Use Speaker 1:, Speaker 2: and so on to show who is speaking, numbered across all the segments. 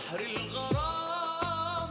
Speaker 1: بحر الغرام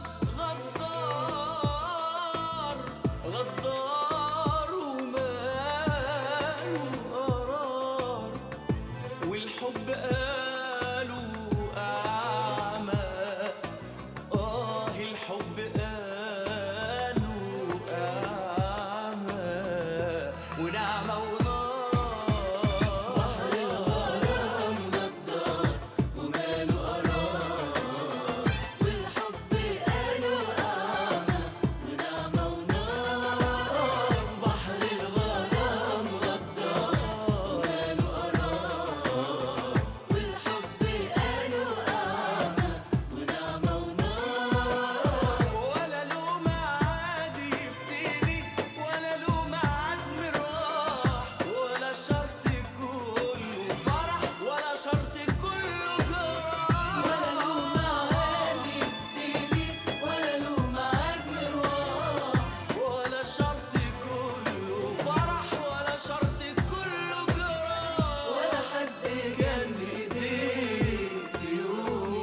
Speaker 1: غدار غدار وماله قرار والحب قالوا أعمى آه الحب قالوا أعمى ونعمة ونار بحر الغرام غدار وماله قرار والحب قالوا أعمى ونعمة ونار بحر الغرام غدار وماله قرار والحب قالوا أعمى ونعمة ونار ولا له ميعاد يبتدي ولا له ميعاد مروح ولا شرط كله فرح ولا شرط كله جراح ولا له ميعاد يبتدي ولا له ميعاد مروح ولا شرط كله فرح ولا شرط كله جراح ولا حد كان بايديه في يوم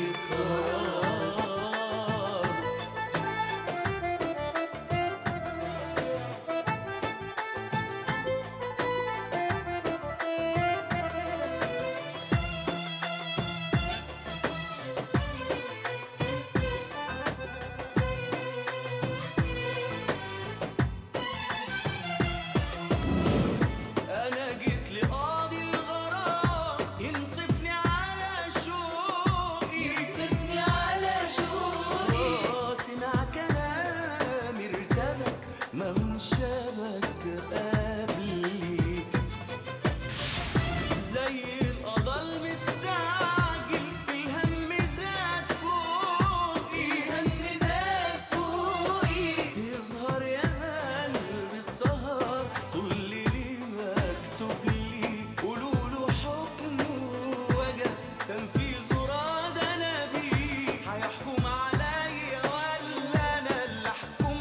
Speaker 1: يختار أنا جيت لقاضي الغرام ينصفني على شوقي ينصفني على شوقي آه سمع كلام ارتبك ما من شبك قبلي زي القضا المستعجل الهم زاد فوقي الهم زاد فوقي يظهر يا قلبي السهر طول ليلي مكتوب لي قولوا له حكمه وجه تنفيذه راد انا بيه هيحكم عليا ولا انا اللي احكم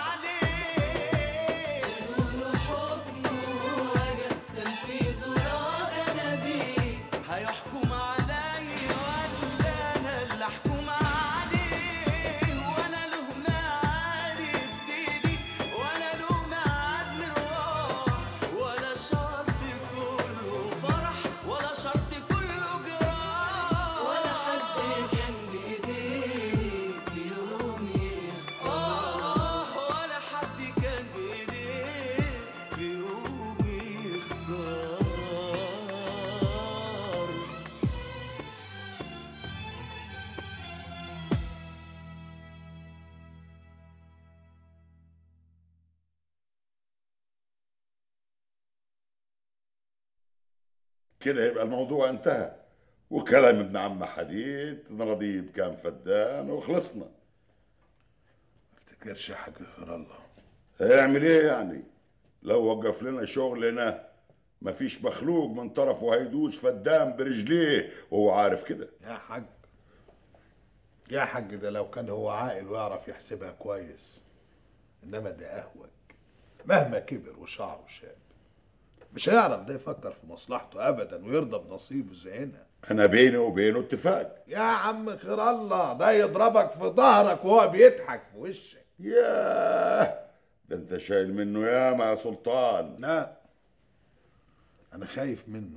Speaker 1: عليه قولوا له حكمه وجه تنفيذه راد انا بيه هيحكم عليا ولا انا اللي احكم عليه ولا له ميعاد يبتدي ولا له ميعاد مروح ولا شرط كله فرح ولا شرط كله جراح ولا حد كان بايديه في يوم يختار ولا حد كان بايديه في يوم يختار
Speaker 2: كده يبقى الموضوع انتهى وكلام ابن عم حديد نرضيه بكام فدان وخلصنا
Speaker 3: افتكرش يا حاج خير الله
Speaker 2: هيعمل ايه يعني لو وقف لنا شغلنا مفيش مخلوق من طرفه هيدوس فدان برجليه وهو عارف كده
Speaker 3: يا حاج يا حاج ده لو كان هو عاقل ويعرف يحسبها كويس انما ده اهوج مهما كبر وشعره شاب مش هيعرف ده يفكر في مصلحته ابدا ويرضى بنصيبه زينا
Speaker 2: انا بيني وبينه اتفاق
Speaker 3: يا عم خير الله ده يضربك في ظهرك وهو بيضحك في وشك
Speaker 2: ياه ده انت شايل منه ياما يا سلطان
Speaker 3: لا انا خايف منه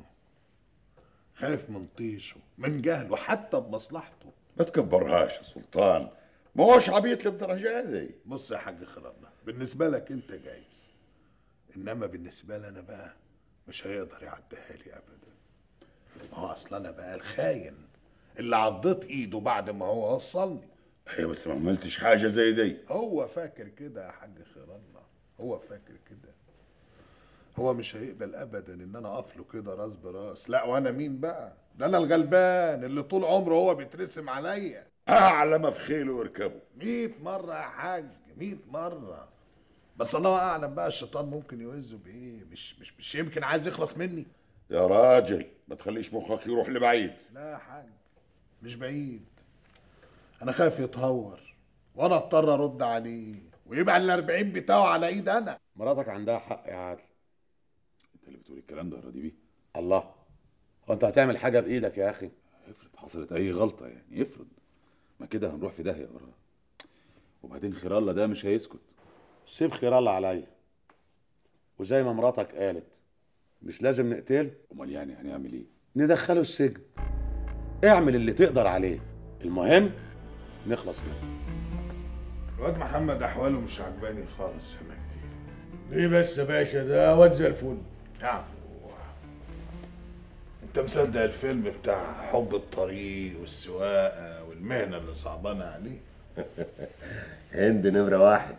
Speaker 3: خايف من طيشه من جهله حتى بمصلحته
Speaker 2: ما تكبرهاش يا سلطان ما هوش عبيط للدرجه دي
Speaker 3: بص يا حاج خير الله بالنسبه لك انت جايز انما بالنسبه لي انا بقى مش هيقدر يعديها لي ابدا ما هو اصل انا بقى الخاين اللي عضيت ايده بعد ما هو وصلني
Speaker 2: ايوه بس ما عملتش حاجه زي دي
Speaker 3: هو فاكر كده يا حاج خير الله هو فاكر كده هو مش هيقبل ابدا ان انا اقف له كده راس براس لا وانا مين بقى ده انا الغلبان اللي طول عمره هو بيترسم عليا
Speaker 2: اعلى ما في خيله واركبه
Speaker 3: مية مرة يا حاج مية مرة بس الله اعلم بقى الشيطان ممكن يوزه بايه مش مش مش يمكن عايز يخلص مني
Speaker 2: يا راجل ما تخليش مخك يروح لبعيد
Speaker 3: لا يا حاج مش بعيد انا خايف يتهور وانا اضطر ارد عليه ويبقى الاربعين بتاعه على ايد انا
Speaker 4: مراتك عندها حق يا عادل
Speaker 5: انت اللي بتقول الكلام ده يا راضي بيه
Speaker 4: الله هو انت هتعمل حاجه بايدك يا اخي
Speaker 5: افرض حصلت اي غلطه يعني افرض ما كده هنروح في داهيه ورا وبعدين خير الله ده مش هيسكت
Speaker 4: سيب خير الله عليا وزي ما مراتك قالت مش لازم نقتله
Speaker 5: امال يعني هنعمل ايه
Speaker 4: ندخله السجن اعمل اللي تقدر عليه المهم نخلص منه
Speaker 3: الواد محمد احواله مش عجباني خالص يا مجدي
Speaker 6: ليه بس يا باشا ده واد زي الفل
Speaker 3: يعني هو- انت مصدق الفيلم بتاع حب الطريق والسواقه والمهنه اللي صعبانه عليه
Speaker 7: هند نمرة واحد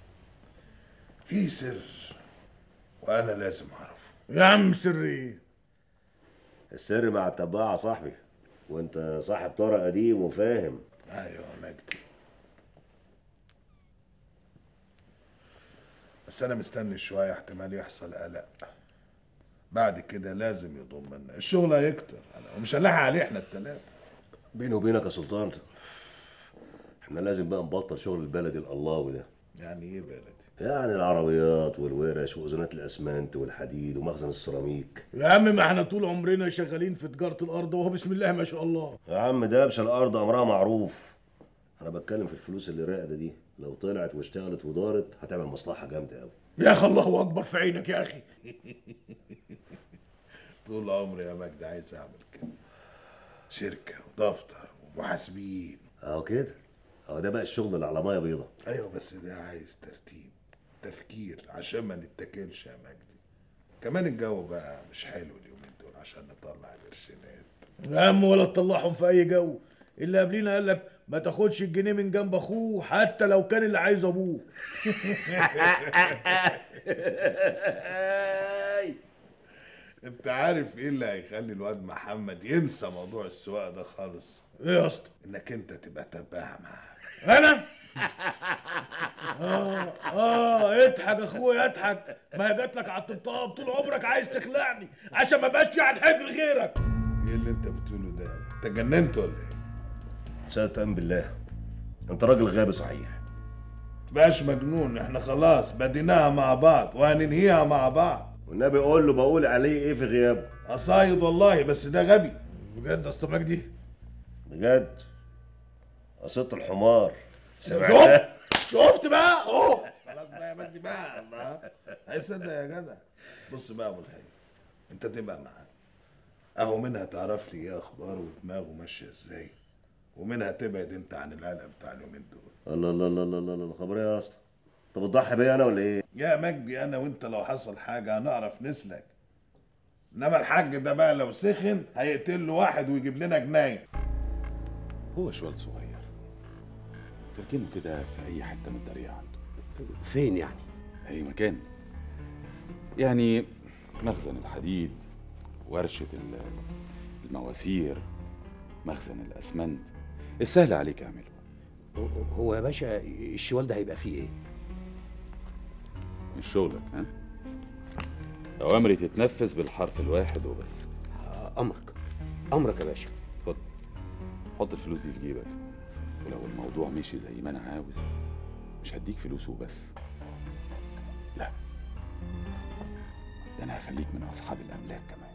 Speaker 3: في سر وانا لازم اعرفه
Speaker 6: يا عم سر ايه
Speaker 7: السر مع الطباعة صاحبي وانت صاحب طرق قديم وفاهم
Speaker 3: ايوه يا مجدي بس انا مستني شويه احتمال يحصل قلق بعد كده لازم يضمنا الشغل هيكتر أنا- ومش هنلاحق عليه احنا التلاته
Speaker 7: بيني وبينك يا سلطان احنا لازم بقى نبطل شغل البلدي الالله ده
Speaker 3: يعني ايه بلدي
Speaker 7: يعني العربيات والورش واذونات الاسمنت والحديد ومخزن السيراميك
Speaker 6: يا عم ما احنا طول عمرنا شغالين في تجارة الأرض وهو بسم الله ما شاء الله
Speaker 7: يا عم دبش الارض امرها معروف انا بتكلم في الفلوس اللي راقده دي لو طلعت واشتغلت ودارت هتعمل مصلحه جامده قوي
Speaker 6: يا أخي الله أكبر في عينك يا أخي
Speaker 3: طول عمري يا مجدي عايز اعمل كده شركه ودفتر ومحاسبين
Speaker 7: اهو كده اهو ده بقى الشغل اللي على ميه بيضه
Speaker 3: ايوه بس ده عايز ترتيب تفكير عشان ما نتكلش يا مجدي كمان الجو بقى مش حلو اليومين دول عشان نطلع القرشينات
Speaker 6: يا عم ولا تطلعهم في أي جو اللي قبلينا قال لك ما تاخدش الجنيه من جنب أخوه حتى لو كان اللي عايز أبوه
Speaker 3: انت عارف ايه اللي هيخلي الواد محمد ينسى موضوع السواقه ده خالص
Speaker 6: إيه يا اسطى
Speaker 3: انك انت تبقى تباها معاه
Speaker 6: أنا آه آه اضحك أخويا اضحك ما هي جات لك على الطبطاب طول عمرك عايز تخلعني عشان ما بقاش على الحجر غيرك
Speaker 3: ايه اللي انت بتقوله ده انت جننت ولا ايه
Speaker 7: صدقا بالله انت راجل غبي صحيح
Speaker 3: تبقاش مجنون احنا خلاص بديناها مع بعض وهننهيها مع بعض
Speaker 7: والنبي قول له بقول عليه ايه في غيابه
Speaker 3: قصايد والله بس ده غبي
Speaker 6: بجد يا اسطى مجدي
Speaker 7: بجد قصيت الحمار
Speaker 6: شفت شفت بقى اهو
Speaker 3: خلاص بقى يا مجدي بقى الله هيصدق يا جدع بص بقى يا ابو الخير انت تبقى معاه اهو منها تعرف لي ايه اخباره ودماغه ماشيه ازاي ومنها تبعد انت عن القلق بتاع اليومين دول
Speaker 7: الله الله الله الله الله الله خبر ايه يا اسطى انت بتضحي بيا انا ولا ايه
Speaker 3: يا مجدي انا وانت لو حصل حاجه هنعرف نسلك انما الحاج ده بقى لو سخن هيقتل له واحد ويجيب لنا جناين
Speaker 5: هو شوال صغير تركنه كده في اي حته متداريه عنده
Speaker 8: فين يعني؟
Speaker 5: اي مكان يعني مخزن الحديد ورشه ال- المواسير مخزن الاسمنت السهل عليك اعمله
Speaker 8: هو يا باشا الشوال ده هيبقى فيه ايه؟
Speaker 5: مش شغلك ها اوامري تتنفذ بالحرف الواحد وبس
Speaker 8: آه، امرك امرك يا باشا
Speaker 5: خد حط الفلوس دي في جيبك ولو الموضوع مشي زي ما انا عاوز مش هديك فلوس وبس لا ده انا هخليك من اصحاب الاملاك كمان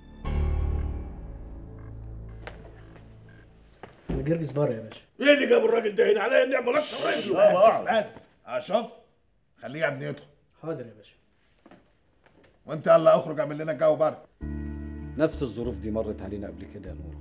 Speaker 9: الجرجس بره يا باشا
Speaker 6: ايه اللي جاب الراجل ده هنا عليا النعمه لك
Speaker 3: بس بس اشوف خليه يا ابني يدخل
Speaker 9: حاضر يا باشا
Speaker 3: وانت يلا اخرج اعمل لنا جو بره
Speaker 10: نفس الظروف دي مرت علينا قبل كده يا نورة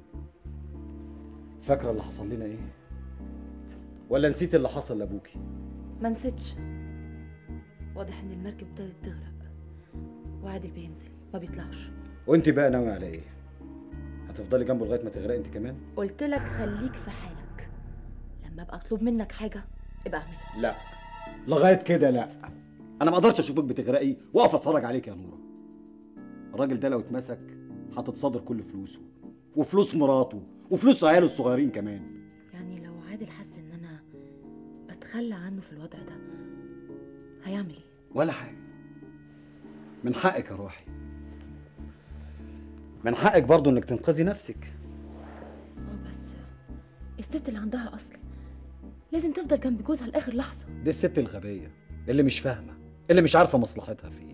Speaker 10: فاكرة اللي حصل لنا ايه؟ ولا نسيت اللي حصل لابوكي؟
Speaker 11: ما نسيتش واضح ان المركب ابتدت تغرق وعادل بينزل ما بيطلعش
Speaker 10: وانت بقى ناوي على ايه؟ هتفضلي جنبه لغاية ما تغرقي انت كمان؟
Speaker 11: قلت لك خليك في حالك لما ابقى اطلب منك حاجه ابقى اعملها
Speaker 10: لا لغاية كده لا انا ما اقدرش اشوفك بتغرقي واقف اتفرج عليك يا نورة الراجل ده لو اتمسك هتتصادر كل فلوسه وفلوس مراته وفلوس عياله الصغيرين كمان
Speaker 11: يعني لو عادل حس ان انا بتخلى عنه في الوضع ده هيعمل ايه
Speaker 10: ولا حاجة من حقك يا روحي من حقك برضو انك تنقذي نفسك
Speaker 11: اه بس الست اللي عندها اصل لازم تفضل جنب جوزها لاخر لحظه
Speaker 10: دي الست الغبية اللي مش فاهمة اللي مش عارفة مصلحتها فين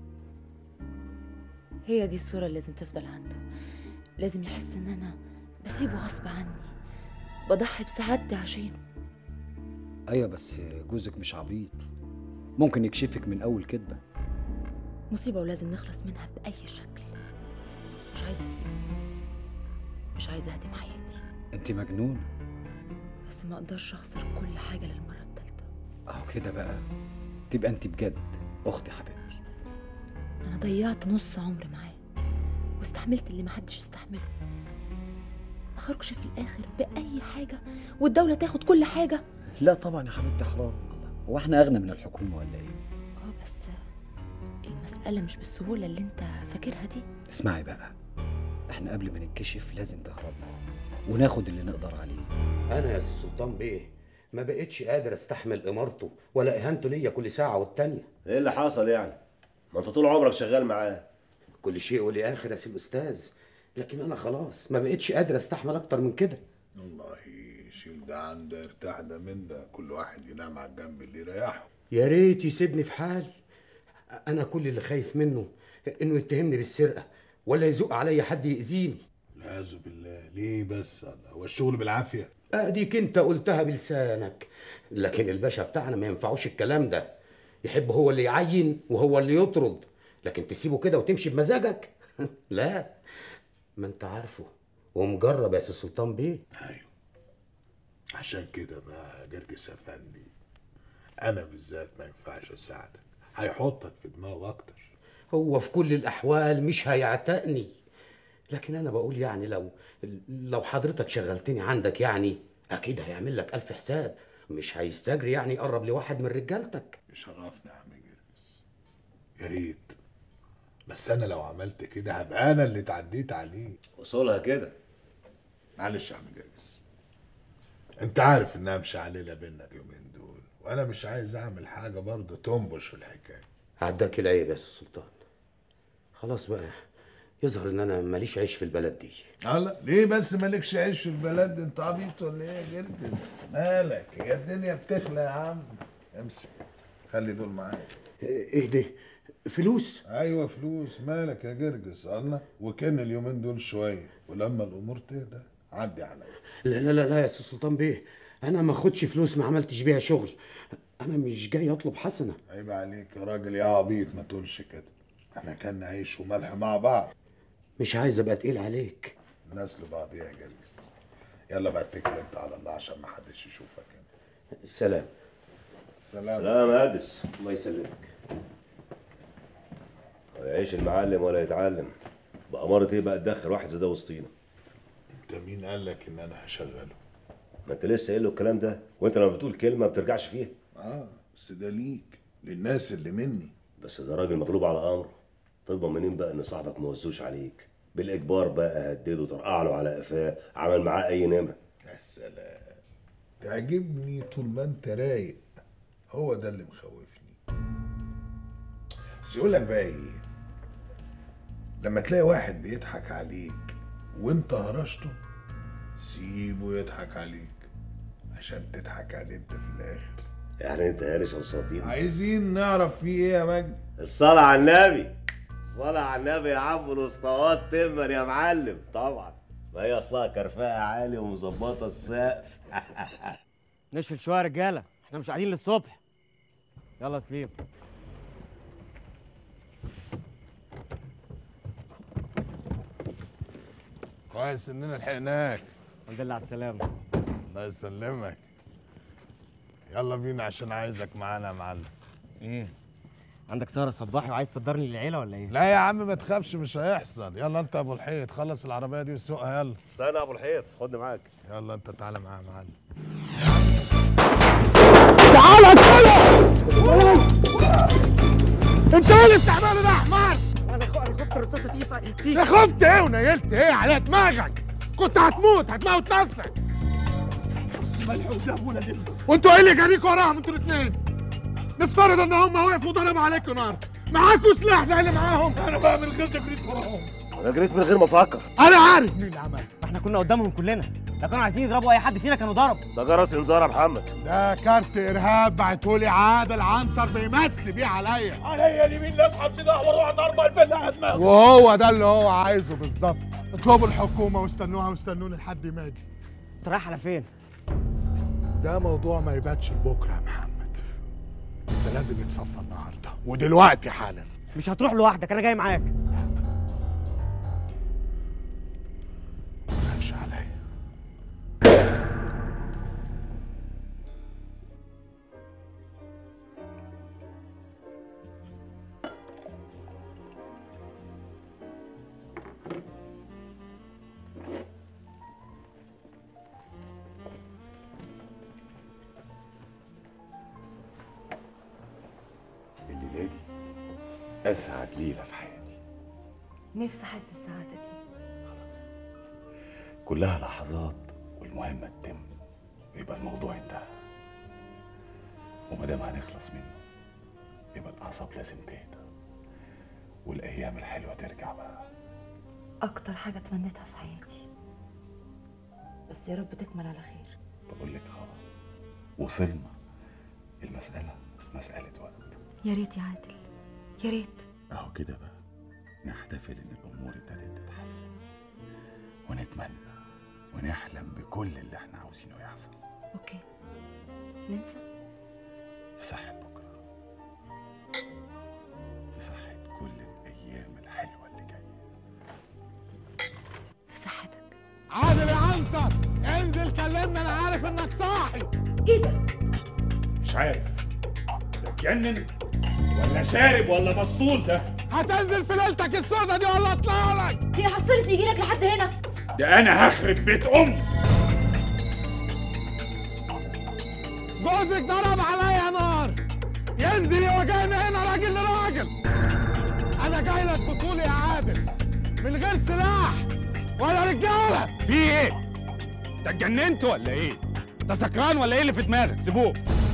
Speaker 11: هي دي الصوره اللي لازم تفضل عنده لازم يحس ان انا بسيبه غصب عني بضحي بسعادتي عشانه
Speaker 10: ايوه بس جوزك مش عبيط ممكن يكشفك من اول كدبه
Speaker 11: مصيبة ولازم نخلص منها بأي شكل مش عايزة أسيبه مش عايزة أهدم حياتي
Speaker 10: انت مجنون
Speaker 11: بس ما أقدرش أخسر كل حاجة للمرة التالتة
Speaker 10: اهو كده بقى تبقى انت بجد اختي حبيبتي
Speaker 11: أنا ضيعت نص عمري معاه واستحملت اللي محدش استحمله ما خرجش في الآخر بأي حاجة والدولة تاخد كل حاجة
Speaker 10: لا طبعا يا حبيبتي حرام الله هو احنا اغنى من الحكومه ولا ايه
Speaker 11: اه بس المسألة مش بالسهولة اللي انت فاكرها دي
Speaker 10: اسمعي بقى احنا قبل ما نتكشف لازم تهربنا وناخد اللي نقدر عليه
Speaker 8: انا يا سي سلطان بيه ما بقتش قادر استحمل امارته ولا اهانته ليا كل ساعه والتانيه
Speaker 7: ايه اللي حصل يعني ما انت طول عمرك شغال معاه
Speaker 8: كل شيء ولي اخر يا سي الاستاذ لكن انا خلاص ما بقتش قادر استحمل اكتر من كده
Speaker 3: والله شيل ده عن ده ارتاح ده من ده كل واحد ينام على الجنب اللي يريحه
Speaker 8: يا ريت يسيبني في حالي انا كل اللي خايف منه انه يتهمني بالسرقه ولا يزق عليا حد يأذيني
Speaker 3: والعياذ بالله ليه بس الله هو الشغل بالعافيه
Speaker 8: اديك انت قلتها بلسانك لكن الباشا بتاعنا ما ينفعوش الكلام ده يحب هو اللي يعين وهو اللي يطرد لكن تسيبه كده وتمشي بمزاجك لا ما انت عارفه ومجرب يا سي سلطان بيه
Speaker 3: ايوه عشان كده بقى يا جرجس افندي انا بالذات ما ينفعش اساعدك هيحطك في دماغه اكتر
Speaker 8: هو في كل الاحوال مش هيعتقني لكن انا بقول يعني لو لو حضرتك شغلتني عندك يعني اكيد هيعمل لك الف حساب مش هيستجري يعني يقرب لواحد من رجالتك
Speaker 3: يشرفني يا عم جرجس يا ريت بس انا لو عملت كده هبقى انا اللي اتعديت عليه
Speaker 7: وصولها كده
Speaker 3: معلش يا عم جرجس انت عارف انها مش علينا بينا اليومين دول وانا مش عايز اعمل حاجه برضه تنبش في الحكايه
Speaker 8: عداك العيب يا سي سلطان خلاص بقى يظهر ان انا ماليش عيش في البلد دي
Speaker 3: الله ليه بس مالكش عيش في البلد انت عبيط ولا ايه يا جرجس مالك هي الدنيا بتخلى يا عم امسك خلي دول معاك
Speaker 8: ايه ده فلوس
Speaker 3: ايوه فلوس مالك يا جرجس الله وكان اليومين دول شويه ولما الامور تهدى عدي عليا
Speaker 8: لا لا لا لا يا سي سلطان بيه انا ما اخدش فلوس ما عملتش بيها شغل انا مش جاي اطلب حسنه
Speaker 3: عيب عليك يا راجل يا عبيط ما تقولش كده احنا كنا عيش وملح مع بعض
Speaker 8: مش عايز ابقى تقيل عليك
Speaker 3: الناس لبعضيها يا جرجس يلا بقى اتكل انت على الله عشان ما حدش يشوفك هنا
Speaker 8: سلام
Speaker 3: سلام
Speaker 7: سلام يا قدس
Speaker 8: الله يسلمك
Speaker 7: يعيش المعلم ولا يتعلم بأمارة ايه بقى تدخل واحد زي ده وسطينا
Speaker 3: انت مين قال لك ان انا هشغله
Speaker 7: ما انت لسه قايل له الكلام ده وانت لما بتقول كلمه ما بترجعش فيها
Speaker 3: اه بس ده ليك للناس اللي مني
Speaker 7: بس ده راجل مغلوب على امر تضمن منين بقى ان صاحبك ما وزوش عليك بالاجبار بقى هدده ترقع له على قفاه عمل معاه اي نمره
Speaker 3: يا سلام تعجبني طول ما انت رايق هو ده اللي مخوفني بس يقول لك بقى ايه لما تلاقي واحد بيضحك عليك وانت هرشته سيبه يضحك عليك عشان تضحك عليه انت في الاخر
Speaker 7: يعني انت هارش يا وساطين
Speaker 3: عايزين نعرف فيه ايه يا مجدي
Speaker 7: الصلاة على النبي الصلاة على النبي يا عم الاسطوات تمر يا معلم طبعا ما هي اصلها كرفاء عالي ومظبطه السقف
Speaker 12: نشل شويه يا رجاله احنا مش قاعدين للصبح يلا يا سليم
Speaker 3: كويس اننا لحقناك
Speaker 12: الحمد لله على السلامه
Speaker 3: الله يسلمك يلا بينا عشان عايزك معانا يا معلم
Speaker 12: ايه عندك سهره صباحي وعايز تصدرني للعيله ولا ايه
Speaker 3: لا يا عم ما تخافش مش هيحصل يلا انت يا ابو الحيط خلص العربيه دي وسوقها يلا
Speaker 7: استنى يا ابو الحيط خدني معاك
Speaker 3: يلا انت تعالى معايا يا معلم
Speaker 6: تعالى تعالى انت ايه اللي بتعمله ده يا حمار؟
Speaker 12: انا خ- انا خفت الرصاصه تيجي في- فيك
Speaker 6: يا خفت ايه ونيلت ايه على دماغك؟ كنت هتموت هتموت نفسك ملحوق ده ابونا دي وانتوا ايه اللي جاريكوا وراهم انتوا الاثنين؟ نفترض ان هم وقفوا وضربوا عليكم نار معاكوا سلاح زي اللي معاهم انا بعمل غزه جريت وراهم
Speaker 7: انا جريت من غير ما افكر
Speaker 6: انا عارف مين اللي عمل
Speaker 12: احنا كنا قدامهم كلنا لو كانوا عايزين يضربوا اي حد فينا كانوا ضربوا
Speaker 7: ده جرس انذار يا محمد
Speaker 3: ده كارت ارهاب بعتهولي عادل عنتر بيمسي بيه عليا
Speaker 6: عليا اليمين لا اسحب سلاح واروح اضرب الفل على دماغه
Speaker 3: وهو ده اللي هو عايزه بالظبط اطلبوا الحكومه واستنوها واستنوني لحد ما اجي
Speaker 12: انت رايح على فين
Speaker 6: ده موضوع ما يباتش لبكره يا محمد ده لازم يتصفى النهارده ودلوقتي حالا
Speaker 12: مش هتروح لوحدك انا جاي معاك
Speaker 6: ما تخافش عليا
Speaker 5: الليله دي اسعد ليله في حياتي
Speaker 13: نفسي احس السعاده دي
Speaker 5: كلها لحظات والمهمه تتم ويبقى الموضوع انتهى وما دام هنخلص منه يبقى الاعصاب لازم تهدى والايام الحلوه ترجع بقى
Speaker 13: اكتر حاجه تمنيتها في حياتي بس يا رب تكمل على خير
Speaker 5: بقول لك خلاص وصلنا المساله مساله وقت
Speaker 13: يا ريت يا عادل يا ريت
Speaker 5: اهو كده بقى نحتفل ان الامور ابتدت تتحسن ونتمنى ونحلم بكل اللي احنا عاوزينه يحصل
Speaker 13: اوكي ننسى
Speaker 5: في صحة بكرة في صحة كل الأيام الحلوة اللي جاية
Speaker 13: في صحتك
Speaker 6: عادل يا عنتر انزل كلمنا انا عارف انك صاحي
Speaker 13: ايه ده
Speaker 14: مش عارف ده اتجنن ولا شارب ولا مسطول ده
Speaker 6: هتنزل في ليلتك السودة دي ولا اطلع لك
Speaker 13: هي حصلت يجي لك لحد هنا
Speaker 14: ده انا هخرب بيت امي
Speaker 6: جوزك ضرب عليا نار ينزل يواجهنا هنا راجل لراجل انا جاي لك بطولي يا عادل من غير سلاح ولا رجاله
Speaker 14: في ايه؟ انت اتجننت ولا ايه؟ انت سكران ولا ايه اللي في دماغك؟ سيبوه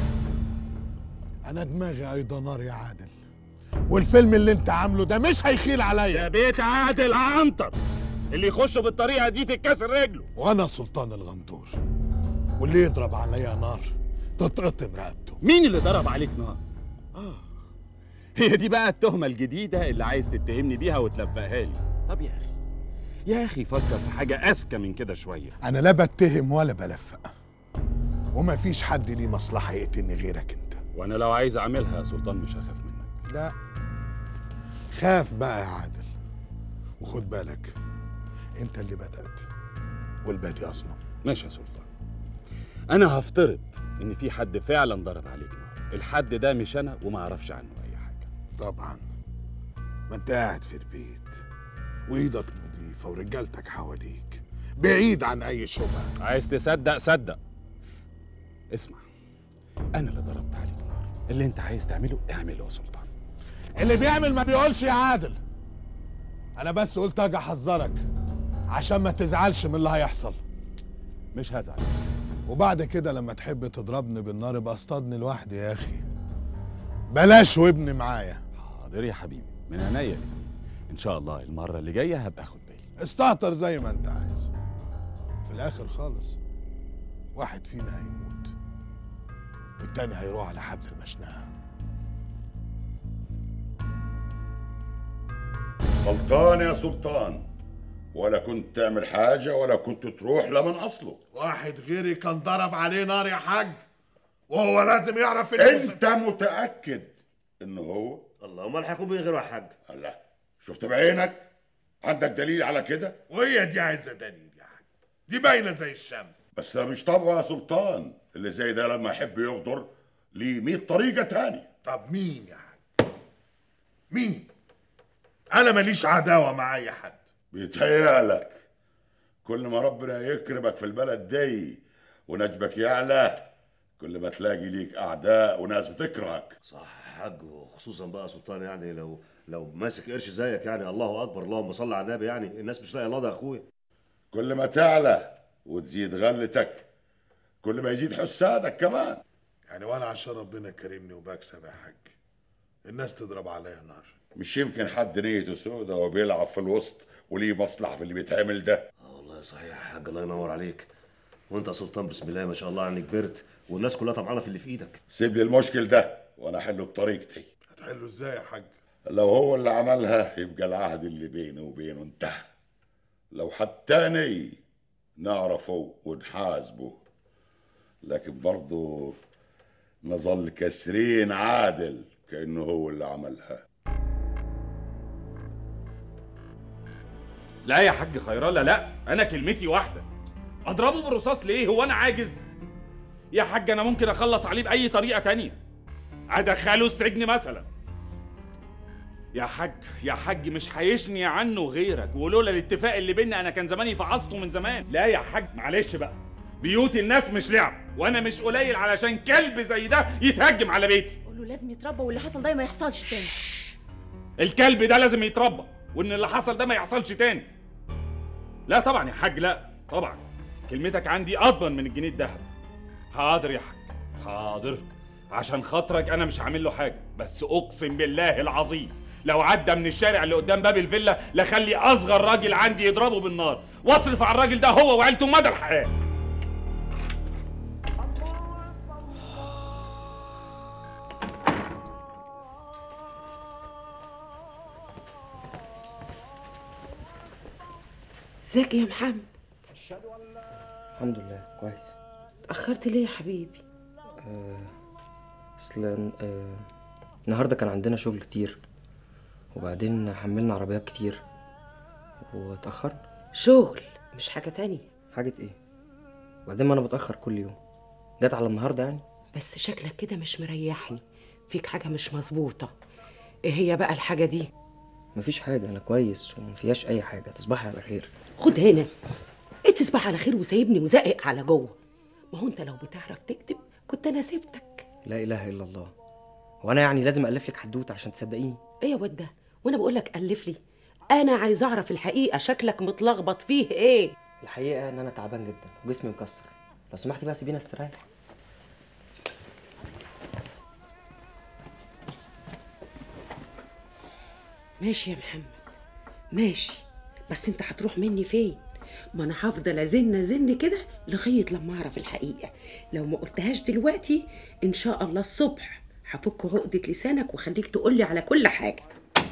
Speaker 6: انا دماغي ايضا نار يا عادل والفيلم اللي انت عامله ده مش هيخيل عليا
Speaker 14: ده بيت عادل عنتر اللي يخش بالطريقه دي تتكسر رجله
Speaker 6: وانا سلطان الغندور واللي يضرب عليا نار تتقطم رقبته
Speaker 14: مين اللي ضرب عليك نار؟ اه هي دي بقى التهمه الجديده اللي عايز تتهمني بيها وتلفقها لي طب يا اخي يا اخي فكر في حاجه اذكى من كده شويه
Speaker 6: انا لا بتهم ولا بلفق وما فيش حد ليه مصلحه يقتلني غيرك انت
Speaker 14: وانا لو عايز اعملها يا سلطان مش هخاف منك
Speaker 6: لا خاف بقى يا عادل وخد بالك انت اللي بدأت والبادي اصلا
Speaker 14: ماشي يا سلطان انا هفترض ان في حد فعلا ضرب عليك نار الحد ده مش انا وما اعرفش عنه اي حاجه
Speaker 6: طبعا ما انت قاعد في البيت وايدك نظيفه ورجالتك حواليك بعيد عن اي شبهه
Speaker 14: عايز تصدق صدق اسمع انا اللي ضربت عليك نار اللي انت عايز تعمله اعمله يا سلطان
Speaker 6: اللي بيعمل ما بيقولش يا عادل انا بس قلت اجي احذرك عشان ما تزعلش من اللي هيحصل
Speaker 14: مش هزعل
Speaker 6: وبعد كده لما تحب تضربني بالنار يبقى اصطادني لوحدي يا اخي بلاش وابني معايا
Speaker 14: حاضر يا حبيبي من عينيا ليك. ان شاء الله المره اللي جايه هبقى اخد بالي
Speaker 6: استهتر زي ما انت عايز في الاخر خالص واحد فينا هيموت والتاني هيروح على حبل المشنقه
Speaker 2: غلطان يا سلطان ولا كنت تعمل حاجة ولا كنت تروح لمن أصله
Speaker 6: واحد غيري كان ضرب عليه نار يا حاج وهو لازم يعرف
Speaker 2: أنت متأكد إنه هو
Speaker 7: الله امال هيكون مين غيره يا حاج
Speaker 2: الله شفت بعينك عندك دليل على كده
Speaker 6: وهي دي عايزه دليل يا حاج دي باينه زي الشمس
Speaker 2: بس ده مش طبعه يا سلطان اللي زي ده لما يحب يغدر ليه 100 طريقة تانية
Speaker 6: طب مين يا حاج مين انا ماليش عداوه مع اي حد
Speaker 2: بيتهيألك كل ما ربنا يكرمك في البلد دي ونجبك يعلى كل ما تلاقي ليك أعداء وناس بتكرهك
Speaker 7: صح يا حاج وخصوصا بقى يا سلطان يعني لو لو ماسك قرش زيك يعني الله اكبر اللهم صل على النبي يعني الناس مش لاقيه الله ده يا اخويا
Speaker 2: كل ما تعلى وتزيد غلتك كل ما يزيد حسادك كمان
Speaker 6: يعني وانا عشان ربنا كرمني وبكسب يا حاج الناس تضرب عليا نار
Speaker 2: مش يمكن حد نيته سودة وبيلعب في الوسط وليه مصلحة في اللي بيتعمل ده
Speaker 7: اه والله صحيح يا حاج الله ينور عليك وانت يا سلطان بسم الله ما شاء الله يعني كبرت والناس كلها طمعانه في اللي في ايدك
Speaker 2: سيب لي المشكل ده وانا احله بطريقتي
Speaker 6: هتحله ازاي يا حاج
Speaker 2: لو هو اللي عملها يبقى العهد اللي بينه وبينه انتهى لو حد تاني نعرفه ونحاسبه لكن برضه نظل كسرين عادل كأنه هو اللي عملها
Speaker 14: لا يا حاج خيرالة لا انا كلمتي واحده اضربه بالرصاص ليه هو انا عاجز يا حاج انا ممكن اخلص عليه باي طريقه تانية ادخله السجن مثلا يا حاج يا حاج مش هيشني عنه غيرك ولولا الاتفاق اللي بينا انا كان زماني فعصته من زمان لا يا حاج معلش بقى بيوت الناس مش لعب وانا مش قليل علشان كلب زي ده يتهجم على بيتي
Speaker 11: قول له لازم يتربى واللي حصل ده ما يحصلش تاني
Speaker 14: الكلب ده لازم يتربى وان اللي حصل ده ما يحصلش تاني لا طبعا يا حاج لا طبعا كلمتك عندي اضمن من الجنيه الذهب حاضر يا حاج حاضر عشان خاطرك انا مش عامل له حاجه بس اقسم بالله العظيم لو عدى من الشارع اللي قدام باب الفيلا لخلي اصغر راجل عندي يضربه بالنار واصرف على الراجل ده هو وعيلته مدى الحياه
Speaker 15: ازيك يا محمد
Speaker 16: الحمد لله كويس
Speaker 15: اتأخرت ليه يا حبيبي
Speaker 16: آه، اصل آه، النهارده كان عندنا شغل كتير وبعدين حملنا عربيات كتير واتأخرنا
Speaker 15: شغل مش حاجة تانية
Speaker 16: حاجة ايه وبعدين ما انا بتأخر كل يوم جت على النهارده يعني
Speaker 15: بس شكلك كده مش مريحني فيك حاجة مش مظبوطة ايه هي بقى الحاجة دي
Speaker 16: مفيش حاجة انا كويس ومفيهاش اي حاجة تصبحي على خير
Speaker 15: خد هنا ايه تصبح على خير وسايبني وزقق على جوه ما هو انت لو بتعرف تكتب كنت انا سبتك
Speaker 16: لا اله الا الله وانا يعني لازم الف لك حدوته عشان تصدقيني
Speaker 15: ايه يا واد ده وانا بقول لك الف لي انا عايز اعرف الحقيقه شكلك متلخبط فيه ايه
Speaker 16: الحقيقة ان انا تعبان جدا وجسمي مكسر لو سمحتي بقى سيبيني استريح
Speaker 15: ماشي يا محمد ماشي بس انت هتروح مني فين ما انا هفضل ازن ازن كده لغايه لما اعرف الحقيقه لو ما قلتهاش دلوقتي ان شاء الله الصبح هفك عقده لسانك واخليك تقولي على كل حاجه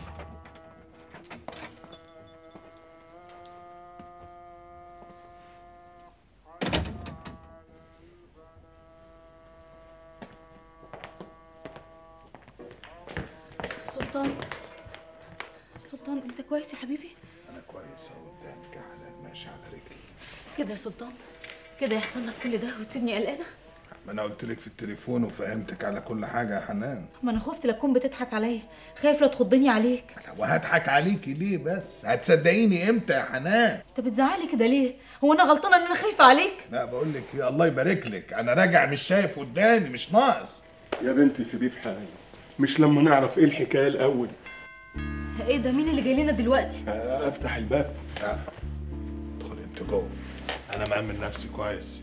Speaker 11: سلطان سلطان انت كويس يا حبيبي
Speaker 3: انا كويس اهو قدامك يا حنان ماشي على رجلي
Speaker 11: كده يا سلطان كده يحصل لك كل ده وتسيبني قلقانه
Speaker 3: ما انا قلت لك في التليفون وفهمتك على كل حاجه يا حنان
Speaker 11: ما انا خفت لا تكون بتضحك عليا خايف لا تخضني عليك
Speaker 3: وهضحك عليكي ليه بس هتصدقيني امتى يا حنان
Speaker 11: انت بتزعلي كده ليه هو انا غلطانه ان انا خايفه عليك
Speaker 3: لا بقول لك يا الله يبارك لك انا راجع مش شايف قدامي مش ناقص
Speaker 6: يا بنتي سيبيه في حاله مش لما نعرف ايه الحكايه الاول
Speaker 11: ايه ده مين اللي جاي لنا دلوقتي
Speaker 6: افتح الباب
Speaker 3: لا ادخلي انت جوه انا مأمن نفسي كويس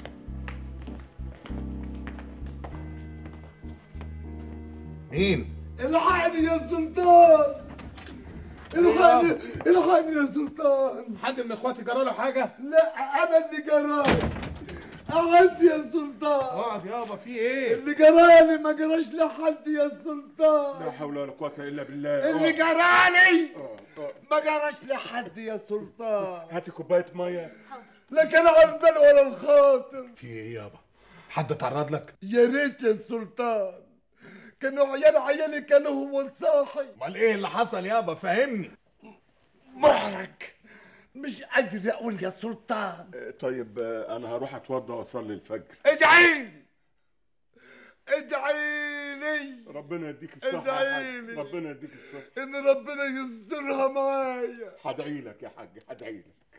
Speaker 3: مين
Speaker 6: الحقني يا سلطان الحقني الحقني يا سلطان
Speaker 3: حد من اخواتي جرى له حاجه
Speaker 6: لا انا اللي جرالي قعدت يا سلطان
Speaker 3: اقعد يابا في ايه
Speaker 6: اللي جرالي ما جراش لحد يا سلطان
Speaker 2: لا حول ولا قوة إلا بالله
Speaker 6: اللي جرالي ما جراش لحد يا سلطان
Speaker 2: هاتي كوباية مية
Speaker 6: لا كان على البال ولا الخاطر
Speaker 3: في ايه يابا حد اتعرض لك
Speaker 6: يا ريت يا سلطان كانوا عيال عيالي كانوا هو صاحي
Speaker 3: امال ايه اللي حصل يابا فهمني
Speaker 6: محرج مش قادر اقول يا سلطان
Speaker 2: طيب آه، أنا هروح أتوضى وأصلي الفجر
Speaker 6: ادعي لي ادعي لي
Speaker 2: ربنا يديك الصحة يا
Speaker 6: ادعي
Speaker 2: حاج
Speaker 6: لي
Speaker 2: ربنا يديك الصحة
Speaker 6: ان ربنا يسترها معايا
Speaker 2: هدعي لك يا حاج هدعي لك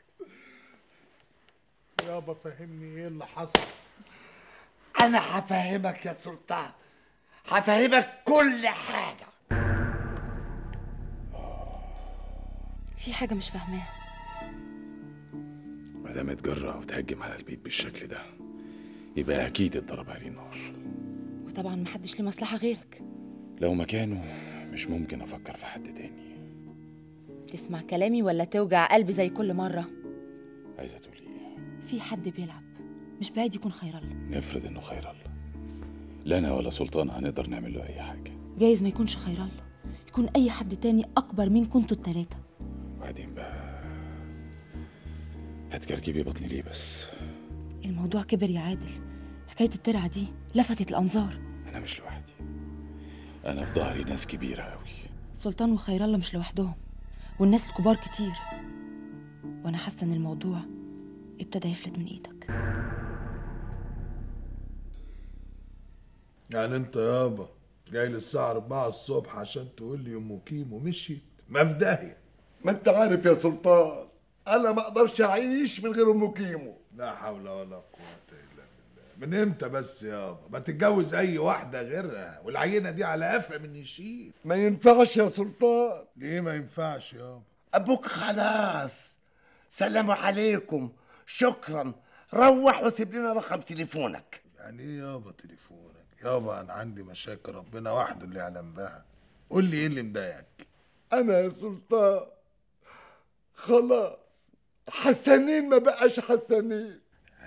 Speaker 3: يابا فهمني ايه اللي حصل
Speaker 6: انا هفهمك يا سلطان هفهمك كل حاجه
Speaker 11: في حاجه مش فاهماها
Speaker 5: ما دام اتجرأ وتهجم على البيت بالشكل ده يبقى أكيد اتضرب عليه نار
Speaker 11: وطبعا محدش ليه مصلحه غيرك
Speaker 5: لو مكانه مش ممكن أفكر في حد تاني
Speaker 11: تسمع كلامي ولا توجع قلبي زي كل مره
Speaker 5: عايزة تقولي إيه؟
Speaker 11: في حد بيلعب مش بعيد يكون خير الله
Speaker 5: نفرض إنه خير الله لا أنا ولا سلطان هنقدر نعمل له أي حاجة
Speaker 11: جايز ما يكونش خير الله يكون اي حد تاني اكبر منكم انتوا التلاته
Speaker 5: وبعدين بقى هتكركبي بطني ليه بس
Speaker 11: الموضوع كبر يا عادل
Speaker 13: حكايه الترعه دي لفتت الانظار
Speaker 5: انا مش لوحدي انا في ظهري ناس كبيره قوي
Speaker 13: سلطان وخير الله مش لوحدهم والناس الكبار كتير وانا حاسه ان الموضوع ابتدى يفلت من ايدك
Speaker 3: يعني انت يابا جاي لي الساعة 4 الصبح عشان تقول لي ام كيمو مشيت ما في داهية
Speaker 6: ما انت عارف يا سلطان انا ما اقدرش اعيش من غير ام كيمو
Speaker 3: لا حول ولا قوة الا بالله من امتى بس يابا ما تتجوز اي واحدة غيرها والعينة دي على قفا من يشيل
Speaker 6: ما ينفعش يا سلطان
Speaker 3: ليه ما ينفعش يابا
Speaker 6: ابوك خلاص سلام عليكم شكرا روح وسيب لنا رقم تليفونك
Speaker 3: يعني ايه يابا تليفونك يابا انا عندي مشاكل ربنا وحده اللي يعلم بها قول لي ايه اللي مضايقك
Speaker 6: انا يا سلطان خلاص حسنين ما بقاش حسنين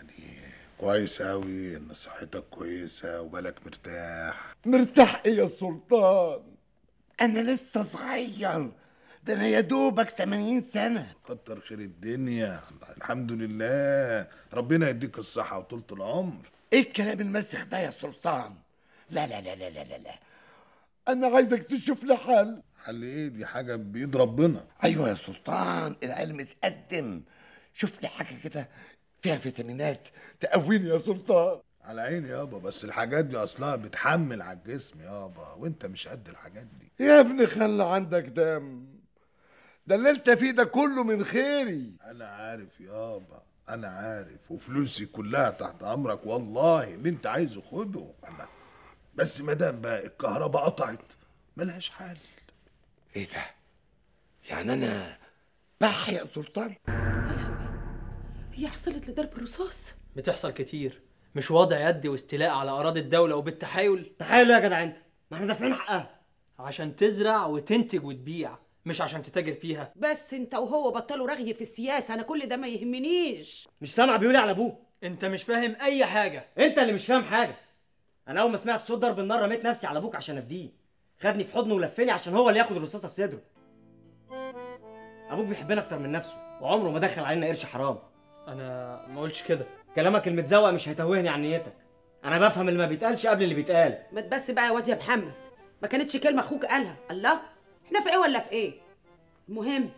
Speaker 3: كويس اوي ان صحتك كويسة وبالك مرتاح
Speaker 6: مرتاح ايه يا سلطان انا لسه صغير ده انا يا دوبك 80 سنه
Speaker 3: كتر خير الدنيا الحمد لله ربنا يديك الصحة وطولة العمر
Speaker 6: ايه الكلام المسخ ده يا سلطان لا لا لا لا لا لا, لا. انا عايزك تشوف لي حل
Speaker 3: حل ايه دي حاجة بإيد ربنا
Speaker 6: ايوه يا سلطان العلم اتقدم شوف لي حاجه كده فيها فيتامينات تقويني يا سلطان
Speaker 3: على عيني يابا بس الحاجات دي اصلها بتحمل على الجسم يابا وانت مش قد الحاجات دي
Speaker 6: يا ابني خلي عندك دم ده اللي انت فيه ده كله من خيري
Speaker 3: انا عارف يابا انا عارف وفلوسي كلها تحت امرك والله اللي انت عايزه خده انا بس ما دام بقى الكهرباء قطعت ملهاش حل
Speaker 6: ايه ده يعني انا بح يا سلطان
Speaker 15: هي حصلت لضرب الرصاص
Speaker 9: بتحصل كتير مش وضع يد واستيلاء على اراضي الدوله وبالتحايل
Speaker 16: تحايل يا جدع انت ما احنا دافعين حقها
Speaker 9: عشان تزرع وتنتج وتبيع مش عشان تتاجر فيها
Speaker 15: بس انت وهو بطلوا رغي في السياسه انا كل ده ما يهمنيش
Speaker 16: مش سامع بيقول على ابوه
Speaker 9: انت مش فاهم اي حاجه
Speaker 16: انت اللي مش فاهم حاجه انا اول ما سمعت صوت ضرب النار رميت نفسي على ابوك عشان افديه خدني في حضنه ولفني عشان هو اللي ياخد الرصاصه في صدره ابوك بيحبنا اكتر من نفسه وعمره ما دخل علينا قرش حرام
Speaker 9: انا ما قلتش كده
Speaker 16: كلامك المتزوق مش هيتوهني عن نيتك انا بفهم اللي ما بيتقالش قبل اللي بيتقال
Speaker 15: ما تبس بقى يا واد يا محمد ما كانتش كلمه اخوك قالها الله احنا في ايه ولا في ايه المهم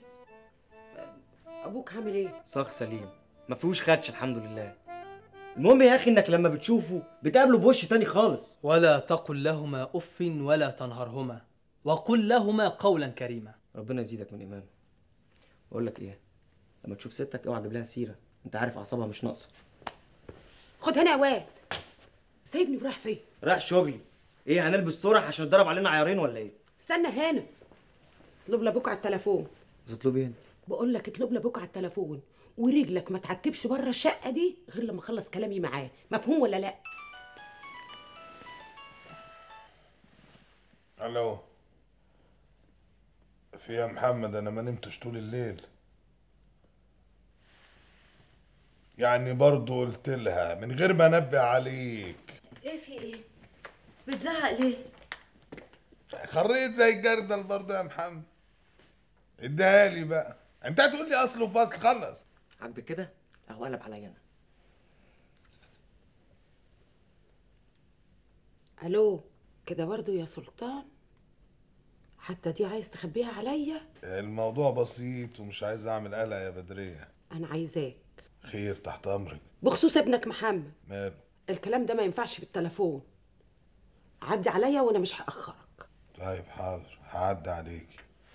Speaker 15: ابوك عامل ايه
Speaker 16: صاغ سليم ما فيهوش خدش الحمد لله المهم يا اخي انك لما بتشوفه بتقابله بوش تاني خالص
Speaker 9: ولا تقل لهما اف ولا تنهرهما وقل لهما قولا كريما
Speaker 16: ربنا يزيدك من ايمانه اقول لك ايه لما تشوف ستك اوعى تجيب لها سيره انت عارف اعصابها مش ناقصه
Speaker 15: خد هنا يا واد سايبني ورايح فين
Speaker 16: رايح شغلي ايه هنلبس طرح عشان اتضرب علينا عيارين ولا ايه
Speaker 15: استنى هنا اطلب لابوك على التليفون
Speaker 16: بتطلبي انت
Speaker 15: بقول لك اطلب لابوك على التليفون ورجلك ما تعتبش بره الشقه دي غير لما اخلص كلامي معاه مفهوم ولا لا
Speaker 3: الو في يا محمد انا ما نمتش طول الليل يعني برضو قلت لها من غير ما انبه عليك
Speaker 17: ايه في ايه بتزعق ليه
Speaker 3: خريت زي الجردل برضو يا محمد اديها لي بقى انت هتقول لي اصل وفصل خلص
Speaker 16: عاجبك كده اهو قلب عليا انا
Speaker 15: الو كده برضو يا سلطان حتى دي عايز تخبيها عليا
Speaker 3: الموضوع بسيط ومش عايز اعمل قلق يا بدريه
Speaker 15: انا عايزاك
Speaker 3: خير تحت امرك
Speaker 15: بخصوص ابنك محمد
Speaker 3: ماله
Speaker 15: الكلام ده ما ينفعش في التليفون عدي عليا وانا مش هاخرك
Speaker 3: طيب حاضر هعدي عليكي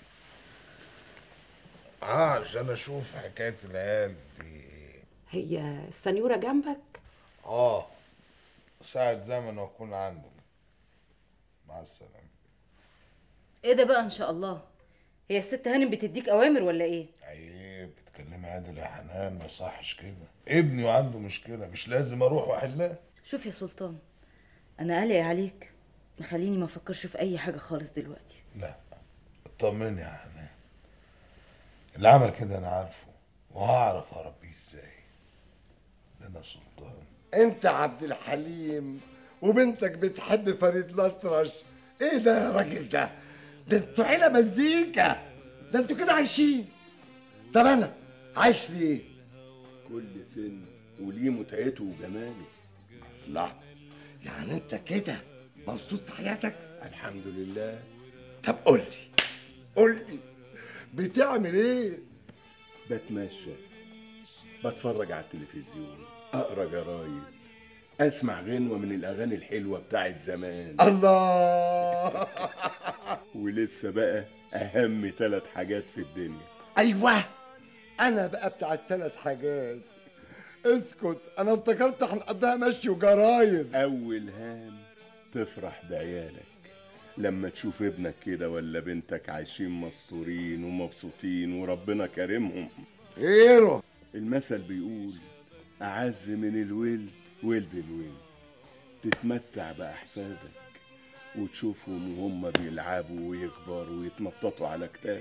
Speaker 3: اه عشان اشوف حكايه العيال دي
Speaker 15: هي السنيوره جنبك
Speaker 3: اه ساعة زمن واكون عندك مع السلامة
Speaker 17: ايه ده بقى ان شاء الله هي الست هانم بتديك اوامر ولا ايه
Speaker 3: عيب بتكلمي عادل يا حنان ما يصحش كده ابني وعنده مشكلة مش لازم اروح واحلها
Speaker 17: شوف يا سلطان انا قلق عليك مخليني ما افكرش في اي حاجه خالص دلوقتي
Speaker 3: لا اطمني يا حنان اللي عمل كده انا عارفه وهعرف اربيه ازاي ده انا سلطان
Speaker 6: انت عبد الحليم وبنتك بتحب فريد الأطرش ايه ده يا راجل ده ده انتوا عيله مزيكا ده انتوا كده عايشين طب انا عايش ليه
Speaker 4: كل سن وليه متعته وجماله
Speaker 2: لا
Speaker 18: يعني انت كده مبسوط في حياتك
Speaker 6: الحمد لله
Speaker 18: طب قول لي قول لي بتعمل ايه
Speaker 6: بتمشى بتفرج على التلفزيون اقرا جرايد اسمع غنوه من الاغاني الحلوه بتاعت زمان
Speaker 18: الله
Speaker 6: ولسه بقى اهم ثلاث حاجات في الدنيا
Speaker 18: ايوه انا بقى بتاع الثلاث حاجات اسكت انا افتكرت هنقضيها مشي وجرايد
Speaker 6: اول هام تفرح بعيالك لما تشوف ابنك كده ولا بنتك عايشين مستورين ومبسوطين وربنا كرمهم
Speaker 18: غيره
Speaker 6: المثل بيقول أعز من الولد ولد الولد تتمتع بأحفادك وتشوفهم وهم بيلعبوا ويكبروا ويتنططوا على كتافك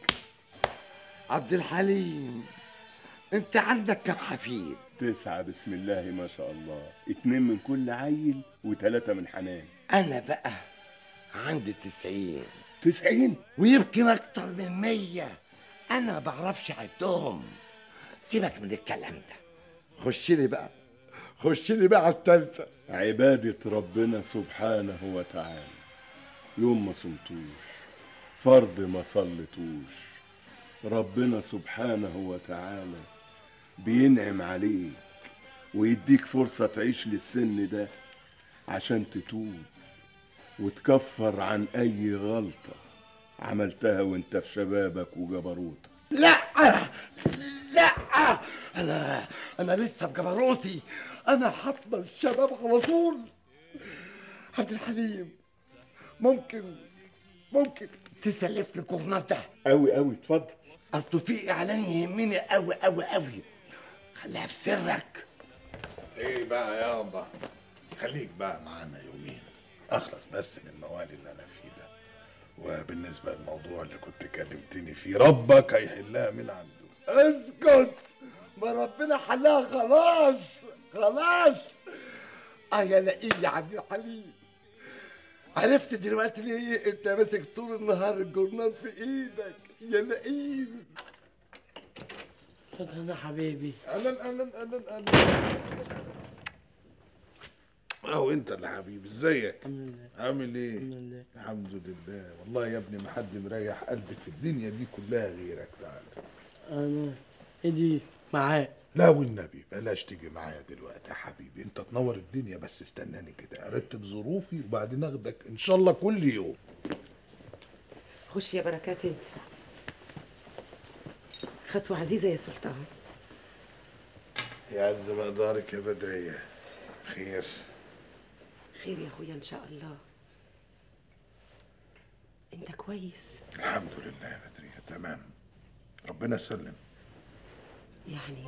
Speaker 18: عبد الحليم انت عندك كم حفيد
Speaker 6: تسعة بسم الله ما شاء الله اتنين من كل عيل وتلاتة من حنان
Speaker 18: انا بقى عندي تسعين
Speaker 6: تسعين
Speaker 18: ويمكن اكتر من مية انا ما بعرفش اعدهم سيبك من الكلام ده خش لي بقى خش لي بقى على التالتة
Speaker 6: عبادة ربنا سبحانه وتعالى يوم ما صمتوش فرض ما صلتوش ربنا سبحانه وتعالى بينعم عليك ويديك فرصة تعيش للسن ده عشان تتوب وتكفر عن أي غلطة عملتها وانت في شبابك وجبروتك
Speaker 18: لا لا انا انا لسه في جبروتي انا هفضل شباب على طول عبد الحليم ممكن ممكن تسلفني الجورنال ده
Speaker 6: أوي أوي اتفضل
Speaker 18: اصله في اعلان يهمني قوي قوي قوي خليها في سرك
Speaker 3: ايه بقى يابا خليك بقى معانا يومين اخلص بس من الموال اللي انا فيه ده وبالنسبه للموضوع اللي كنت كلمتني فيه ربك هيحلها من عنده
Speaker 18: اسكت ما ربنا حلها خلاص خلاص اه يا لئيم يا عبد الحليم عرفت دلوقتي ليه انت ماسك طول النهار الجورنال في ايدك يا لئيم
Speaker 19: شكرا يا حبيبي
Speaker 3: اهلا اهلا اهلا اهلا اهو انت اللي حبيبي ازيك عامل ايه الحمد لله والله يا ابني ما حد مريح قلبي في الدنيا دي كلها غيرك تعالى
Speaker 19: انا ايدي معاه
Speaker 3: لا والنبي بلاش تيجي معايا دلوقتي يا حبيبي انت تنور الدنيا بس استناني كده ارتب ظروفي وبعدين اخدك ان شاء الله كل يوم
Speaker 15: خش يا بركات انت خطوة عزيزة يا سلطان
Speaker 3: يعز مقدارك يا بدرية خير
Speaker 15: خير يا اخويا ان شاء الله انت كويس
Speaker 3: الحمد لله يا بدرية تمام ربنا يسلم
Speaker 15: يعني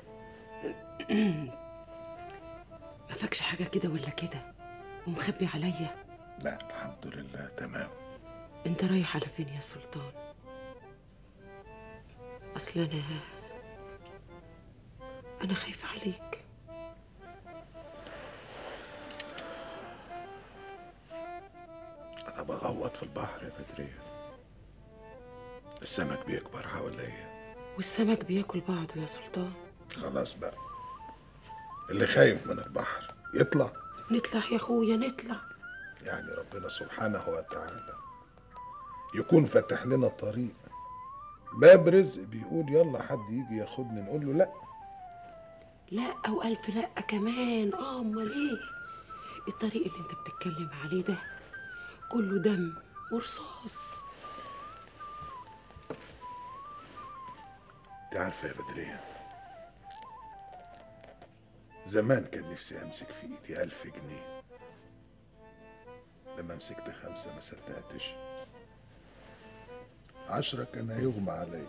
Speaker 15: ما فاكش حاجة كده ولا كده ومخبي عليا
Speaker 3: لا الحمد لله تمام
Speaker 15: انت رايح على فين يا سلطان اصل انا انا خايفة عليك
Speaker 3: انا بغوط في البحر يا بدرية السمك بيكبر حواليا
Speaker 15: والسمك بياكل بعضه يا سلطان
Speaker 3: خلاص بقى اللي خايف من البحر يطلع
Speaker 15: نطلع يا اخويا نطلع
Speaker 3: يعني ربنا سبحانه وتعالى يكون فتح لنا طريق باب رزق بيقول يلا حد يجي ياخدني نقول له لا
Speaker 15: لا او الف لا كمان اه امال ايه الطريق اللي انت بتتكلم عليه ده كله دم ورصاص
Speaker 3: انت عارفه يا بدريه زمان كان نفسي امسك في ايدي ألف جنيه لما مسكت خمسة ما صدقتش عشرة كان هيغمى علي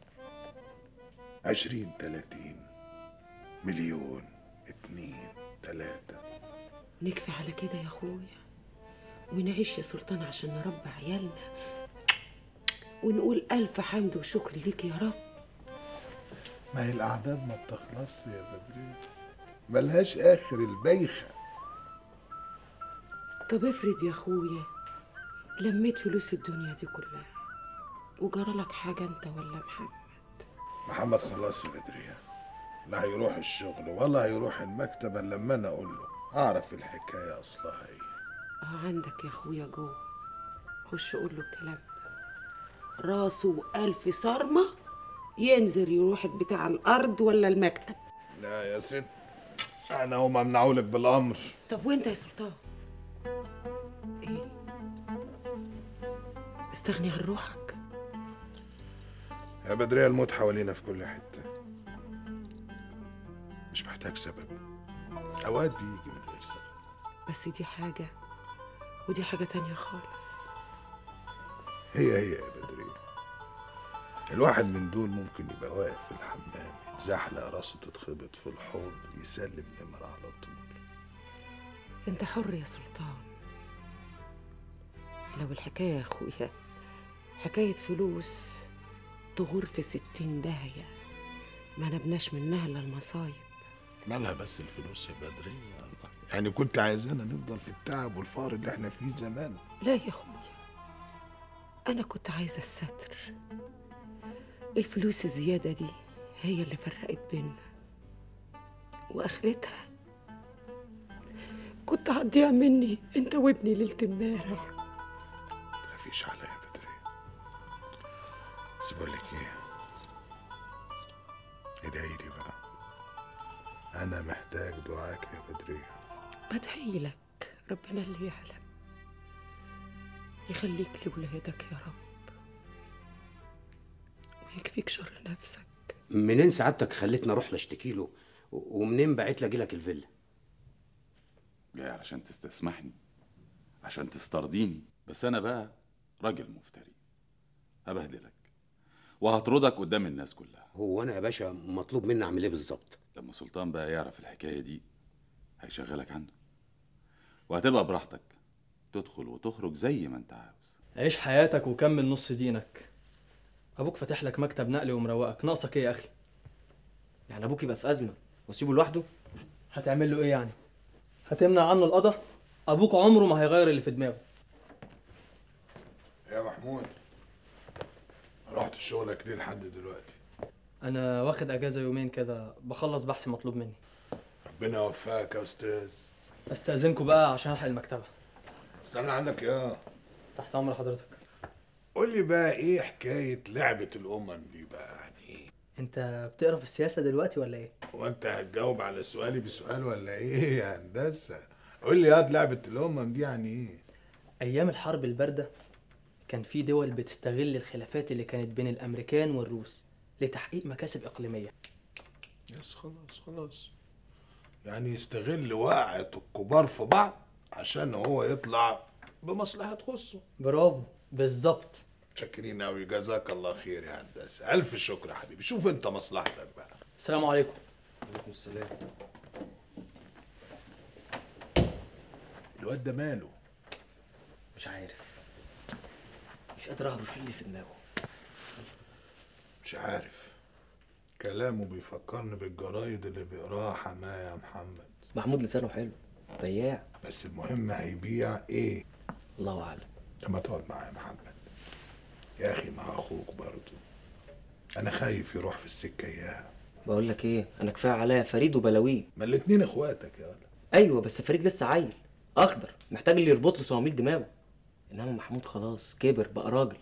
Speaker 3: عشرين تلاتين مليون اتنين تلاتة
Speaker 15: نكفي على كده يا اخويا ونعيش يا سلطان عشان نربي عيالنا ونقول الف حمد وشكر ليك يا رب
Speaker 3: ما هي الأعداد ما بتخلصش يا بدرية ملهاش آخر البيخة
Speaker 15: طب افرض يا اخويا لميت فلوس الدنيا دي كلها وجرى لك حاجه انت ولا محمد
Speaker 3: محمد خلاص يا بدرية لا هيروح الشغل ولا هيروح المكتب إلا لما أنا أقول له اعرف الحكايه اصلها ايه
Speaker 15: اه عندك يا اخويا جوه خش قول له الكلام ده راسه ألف صرمة ينزل يروح بتاع الأرض ولا المكتب
Speaker 3: لا يا ست انا هم امنعولك بالامر
Speaker 15: طب وانت يا سلطان ايه استغني عن روحك
Speaker 3: يا بدرية الموت حوالينا في كل حتة مش محتاج سبب أوقات بيجي من غير سبب
Speaker 15: بس دي حاجة ودي حاجة تانية خالص
Speaker 3: هي هي يا بدرية الواحد من دول ممكن يبقى واقف في الحمام يتزحلق راسه تتخبط في الحوض يسلم نمرة على طول
Speaker 15: انت حر يا سلطان لو الحكاية يا اخويا حكاية فلوس تغور في ستين داهية ما نبناش منها الا المصايب
Speaker 3: مالها بس الفلوس يا بدرية الله يعني كنت عايزانا نفضل في التعب والفقر اللي احنا فيه زمان
Speaker 15: لا يا اخويا انا كنت عايزة الستر الفلوس الزيادة دي هي اللي فرقت بينا واخرتها كنت هتضيع مني انت وابني ليلة امبارح
Speaker 3: تخافيش عليا يا بدرية بس بقول لك ايه ادعي لي بقى انا محتاج دعاك يا بدرية
Speaker 15: بدعي لك ربنا اللي يعلم يخليك لولادك يا رب ويكفيك شر نفسك
Speaker 8: منين سعادتك خليتني اروح لاشتكي له و- ومنين بعت لي اجي لك الفيلا
Speaker 5: جاي علشان تستسمحني عشان تسترضيني بس انا بقى راجل مفتري هبهدلك وهطردك قدام الناس كلها
Speaker 8: هو انا يا باشا مطلوب مني اعمل ايه بالظبط
Speaker 5: لما سلطان بقى يعرف الحكايه دي هيشغلك عنده وهتبقى براحتك تدخل وتخرج زي ما انت عاوز
Speaker 9: عيش حياتك وكمل نص دينك ابوك فاتح لك مكتب نقل ومروقك ناقصك ايه يا اخي
Speaker 16: يعني ابوك يبقى في ازمه واسيبه لوحده
Speaker 9: هتعمل له ايه يعني هتمنع عنه القضاء ابوك عمره ما هيغير اللي في دماغه
Speaker 3: يا محمود ما رحت شغلك ليه لحد دلوقتي
Speaker 9: انا واخد اجازه يومين كده بخلص بحث مطلوب مني
Speaker 3: ربنا يوفقك يا استاذ
Speaker 9: استاذنكم بقى عشان الحق المكتبه
Speaker 3: استنى عندك يا
Speaker 9: تحت امر حضرتك
Speaker 3: قول لي بقى ايه حكايه لعبه الامم دي بقى يعني
Speaker 9: انت بتقرا في السياسه دلوقتي ولا ايه
Speaker 3: وانت هتجاوب على سؤالي بسؤال ولا ايه يا هندسه قول لي ياض لعبه الامم دي يعني ايه
Speaker 9: ايام الحرب البارده كان في دول بتستغل الخلافات اللي كانت بين الامريكان والروس لتحقيق مكاسب اقليميه
Speaker 3: يس خلاص خلاص يعني يستغل وقعة الكبار في بعض عشان هو يطلع بمصلحة تخصه
Speaker 9: برافو بالظبط
Speaker 3: شاكرين قوي جزاك الله خير يا هندسة ألف شكر يا حبيبي شوف أنت مصلحتك بقى
Speaker 9: السلام عليكم
Speaker 16: عليكم السلام
Speaker 3: الواد ده ماله
Speaker 16: مش عارف مش قادر اهرش اللي في دماغه
Speaker 3: مش عارف كلامه بيفكرني بالجرايد اللي بيقراها حماية يا محمد
Speaker 16: محمود لسانه حلو بياع
Speaker 3: بس المهم هيبيع ايه
Speaker 16: الله اعلم
Speaker 3: لما تقعد معايا يا محمد يا اخي مع اخوك برضه انا خايف يروح في السكه اياها
Speaker 16: بقول لك ايه انا كفايه عليا فريد وبلاويه
Speaker 3: ما الاتنين اخواتك يا ولد
Speaker 16: ايوه بس فريد لسه عيل اخضر محتاج اللي يربط له صواميل دماغه انما محمود خلاص كبر بقى راجل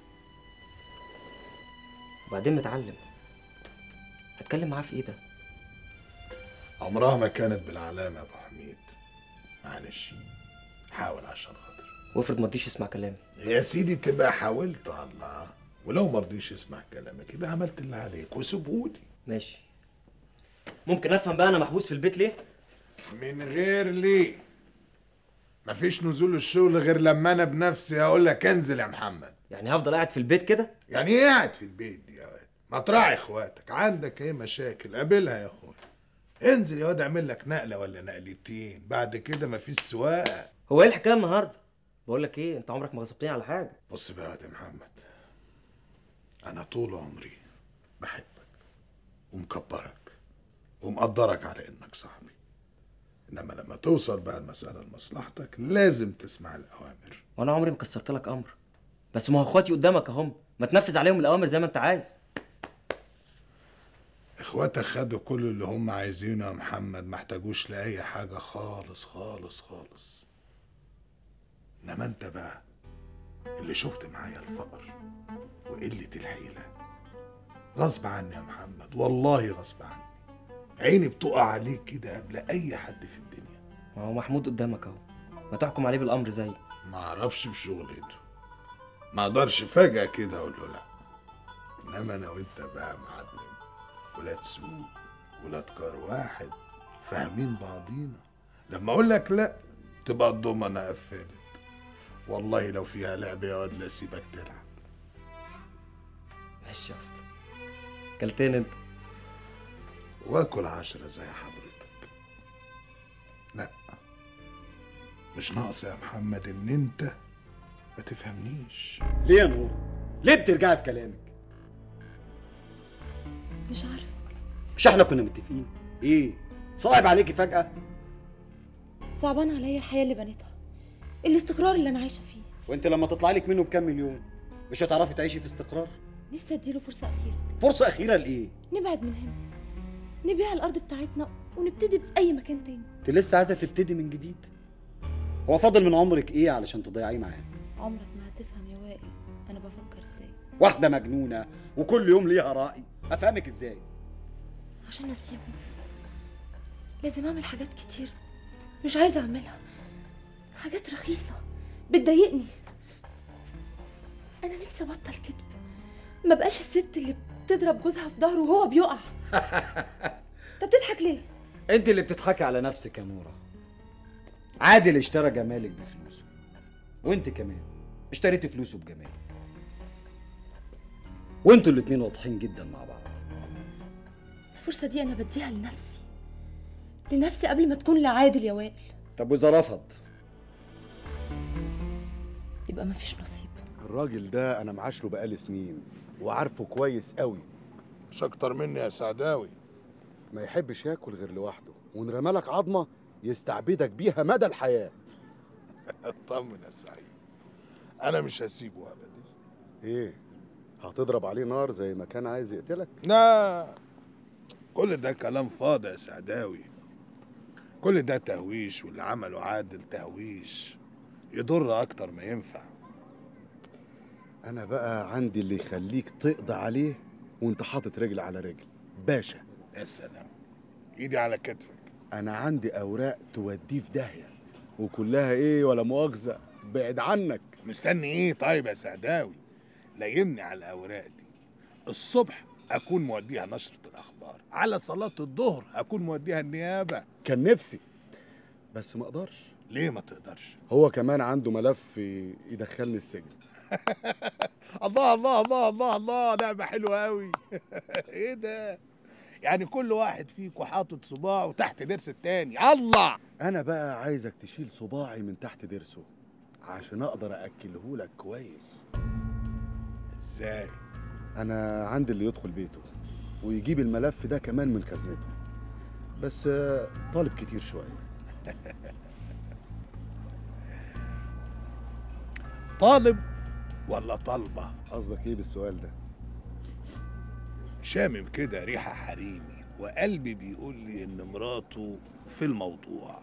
Speaker 16: وبعدين متعلم هتكلم معاه في ايه ده
Speaker 3: عمرها ما كانت بالعلامه يا ابو حميد معلش حاول عشان خاطر
Speaker 16: وافرض ما رضيش يسمع كلامي
Speaker 3: يا سيدي تبقى حاولت الله ولو ما رضيش يسمع كلامك يبقى عملت اللي عليك وسيبهولي
Speaker 16: ماشي ممكن افهم بقى انا محبوس في البيت ليه
Speaker 3: من غير ليه مفيش نزول الشغل غير لما انا بنفسي اقول لك انزل يا محمد
Speaker 16: يعني هفضل قاعد في البيت كده
Speaker 3: يعني ايه قاعد في البيت دي يا واد ما تراعي اخواتك عندك ايه مشاكل قابلها يا اخويا انزل يا واد اعمل لك نقله ولا نقلتين بعد كده مفيش سواقه
Speaker 16: هو ايه الحكايه النهارده بقول لك ايه انت عمرك ما غصبتني على حاجه
Speaker 3: بص بقى يا واد يا محمد انا طول عمري بحبك ومكبرك ومقدرك على انك صاحبي انما لما توصل بقى المساله لمصلحتك لازم تسمع الاوامر
Speaker 16: وانا عمري ما كسرت لك امر بس ما هو اخواتي قدامك اهم ما تنفذ عليهم الاوامر زي ما انت عايز
Speaker 3: اخواتك خدوا كل اللي هم عايزينه يا محمد ما احتاجوش لاي حاجه خالص خالص خالص انما انت بقى اللي شفت معايا الفقر وقله الحيله غصب عني يا محمد والله غصب عني عيني بتقع عليك كده قبل اي حد في الدنيا
Speaker 16: ما هو محمود قدامك اهو ما تحكم عليه بالامر زي
Speaker 3: ما اعرفش بشغلته ما اقدرش فجاه كده اقول له لا انما انا وانت بقى يا معلم ولاد سوق ولاد كار واحد فاهمين بعضينا لما اقول لك لا تبقى الضمنه قفلت والله لو فيها لعب يا واد لا سيبك تلعب
Speaker 16: ماشي يا اسطى كلتين انت
Speaker 3: واكل عشرة زي حضرتك لا مش ناقص يا محمد ان انت ما تفهمنيش
Speaker 10: ليه يا نور ليه بترجعي في كلامك
Speaker 11: مش عارفه
Speaker 10: مش احنا كنا متفقين ايه صعب عليكي فجاه
Speaker 11: صعبان عليا الحياه اللي بنيتها الاستقرار اللي انا عايشه فيه
Speaker 10: وانت لما تطلع لك منه بكام مليون مش هتعرفي تعيشي في استقرار
Speaker 11: نفسي اديله فرصه اخيره
Speaker 10: فرصه اخيره لايه
Speaker 11: نبعد من هنا نبيع الارض بتاعتنا ونبتدي في اي مكان تاني
Speaker 10: انت لسه عايزه تبتدي من جديد هو فاضل من عمرك ايه علشان تضيعيه معاه
Speaker 11: عمرك ما هتفهم يا وائل انا بفكر ازاي
Speaker 10: واحده مجنونه وكل يوم ليها راي افهمك ازاي
Speaker 11: عشان اسيبه لازم اعمل حاجات كتير مش عايزه اعملها حاجات رخيصه بتضايقني انا نفسي ابطل كذب ما بقاش الست اللي بتضرب جوزها في ظهره وهو بيقع انت بتضحك ليه
Speaker 10: انت اللي بتضحكي على نفسك يا نوره عادل اشترى جمالك بفلوسه وانت كمان اشتريتي فلوسه بجمالك وانتوا الاتنين واضحين جدا مع بعض
Speaker 11: الفرصه دي انا بديها لنفسي لنفسي قبل ما تكون لعادل يا وائل
Speaker 10: طب واذا رفض
Speaker 11: يبقى مفيش نصيب
Speaker 6: الراجل ده انا معاشره بقالي سنين وعارفه كويس قوي
Speaker 3: مش اكتر مني يا سعداوي
Speaker 6: ما يحبش ياكل غير لوحده وان رمالك عظمه يستعبدك بيها مدى الحياه
Speaker 3: اطمن يا سعيد انا مش هسيبه ابدا
Speaker 6: ايه هتضرب عليه نار زي ما كان عايز يقتلك
Speaker 3: لا كل ده كلام فاضي يا سعداوي كل ده تهويش واللي عمله عادل تهويش يضر اكتر ما ينفع
Speaker 6: انا بقى عندي اللي يخليك تقضي عليه وانت حاطط رجل على رجل باشا
Speaker 3: يا سلام ايدي على كتفك
Speaker 6: انا عندي اوراق توديه في داهيه وكلها ايه ولا مؤاخذه بعد عنك
Speaker 3: مستني ايه طيب يا سعداوي لايمني على الاوراق دي الصبح اكون موديها نشره الاخبار على صلاه الظهر اكون موديها النيابه
Speaker 6: كان نفسي بس ما اقدرش
Speaker 3: ليه ما تقدرش
Speaker 6: هو كمان عنده ملف يدخلني السجن
Speaker 3: الله الله الله الله الله لعبه حلوه قوي ايه ده يعني كل واحد فيكم حاطط صباعه تحت ضرس التاني الله
Speaker 6: انا بقى عايزك تشيل صباعي من تحت ضرسه عشان اقدر اكله لك كويس
Speaker 3: ازاي
Speaker 6: انا عندي اللي يدخل بيته ويجيب الملف ده كمان من خزنته بس آه، طالب كتير شويه
Speaker 3: طالب ولا طالبه
Speaker 6: قصدك ايه بالسؤال ده
Speaker 3: شامم كده ريحه حريمي وقلبي بيقول لي ان مراته في الموضوع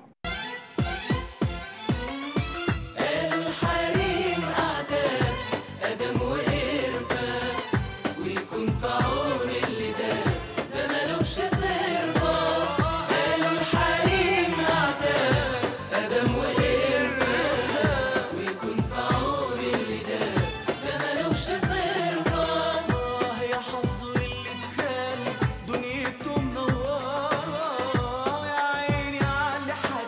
Speaker 1: قالوا الحريم أعداء أدم وقرفة ويكون في عون اللي ده ده ملوش صرفة قالوا الحريم أعداء أدم وقرفة ويكون في عون اللي ده ده ملوش صرفة آه يا حظه اللي اتخان دنيته منورة ويا عيني على اللي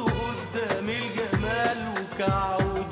Speaker 1: قدام الجمال وكعود